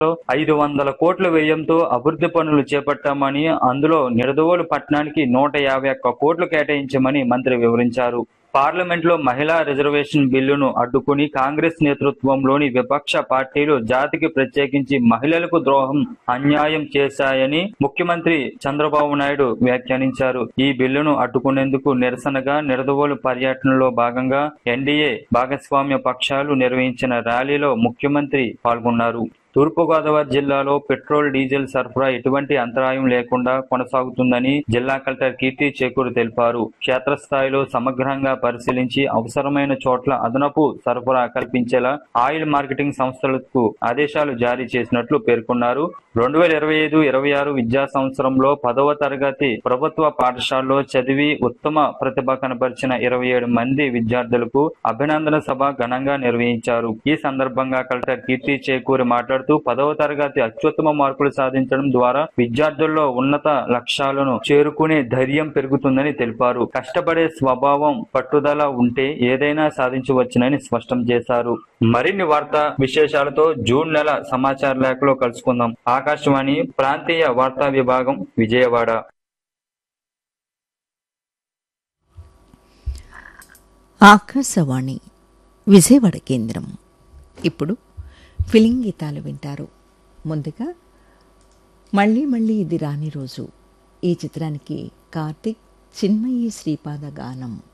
ఐదు వందల కోట్ల వ్యయంతో అభివృద్ధి పనులు చేపట్టామని అందులో నిడదవోలు పట్టణానికి నూట యాభై ఒక్క కోట్లు కేటాయించామని మంత్రి వివరించారు పార్లమెంట్ లో మహిళా రిజర్వేషన్ బిల్లును అడ్డుకుని కాంగ్రెస్ నేతృత్వంలోని విపక్ష పార్టీలు జాతికి ప్రత్యేకించి మహిళలకు ద్రోహం అన్యాయం చేశాయని ముఖ్యమంత్రి చంద్రబాబు నాయుడు వ్యాఖ్యానించారు ఈ బిల్లును అడ్డుకునేందుకు నిరసనగా నిడదవోలు పర్యటనలో భాగంగా ఎన్డీఏ భాగస్వామ్య పక్షాలు నిర్వహించిన ర్యాలీలో ముఖ్యమంత్రి పాల్గొన్నారు తూర్పుగోదావరి జిల్లాలో పెట్రోల్ డీజిల్ సరఫరా ఎటువంటి అంతరాయం లేకుండా కొనసాగుతుందని జిల్లా కలెక్టర్ కీర్తి చేకూరు తెలిపారు క్షేత్రస్థాయిలో సమగ్రంగా పరిశీలించి అవసరమైన చోట్ల అదనపు సరఫరా కల్పించేలా ఆయిల్ మార్కెటింగ్ సంస్థలకు ఆదేశాలు జారీ చేసినట్లు పేర్కొన్నారు రెండు వేల ఇరవై ఐదు ఇరవై ఆరు విద్యా సంవత్సరంలో పదవ తరగతి ప్రభుత్వ పాఠశాలలో చదివి ఉత్తమ ప్రతిభ కనబరిచిన ఇరవై ఏడు మంది విద్యార్థులకు అభినందన సభ ఘనంగా నిర్వహించారు ఈ సందర్భంగా కలెక్టర్ కీర్తి చేకూరి మాట్లాడుతూ పదవ తరగతి అత్యుత్తమ మార్కులు సాధించడం ద్వారా విద్యార్థుల్లో ఉన్నత లక్ష్యాలను చేరుకునే ధైర్యం పెరుగుతుందని తెలిపారు కష్టపడే స్వభావం పట్టుదల ఉంటే ఏదైనా సాధించవచ్చునని స్పష్టం చేశారు మరిన్ని వార్తా విశేషాలతో జూన్ నెల సమాచార లేఖలో కలుసుకుందాం ఆకాశవాణి ప్రాంతీయ వార్తా విభాగం విజయవాడ ఆకాశవాణి విజయవాడ కేంద్రం ఇప్పుడు ఫిలిం గీతాలు వింటారు ముందుగా మళ్ళీ మళ్ళీ ఇది రాని రోజు ఈ చిత్రానికి కార్తిక్ చిన్మయి శ్రీపాద గానం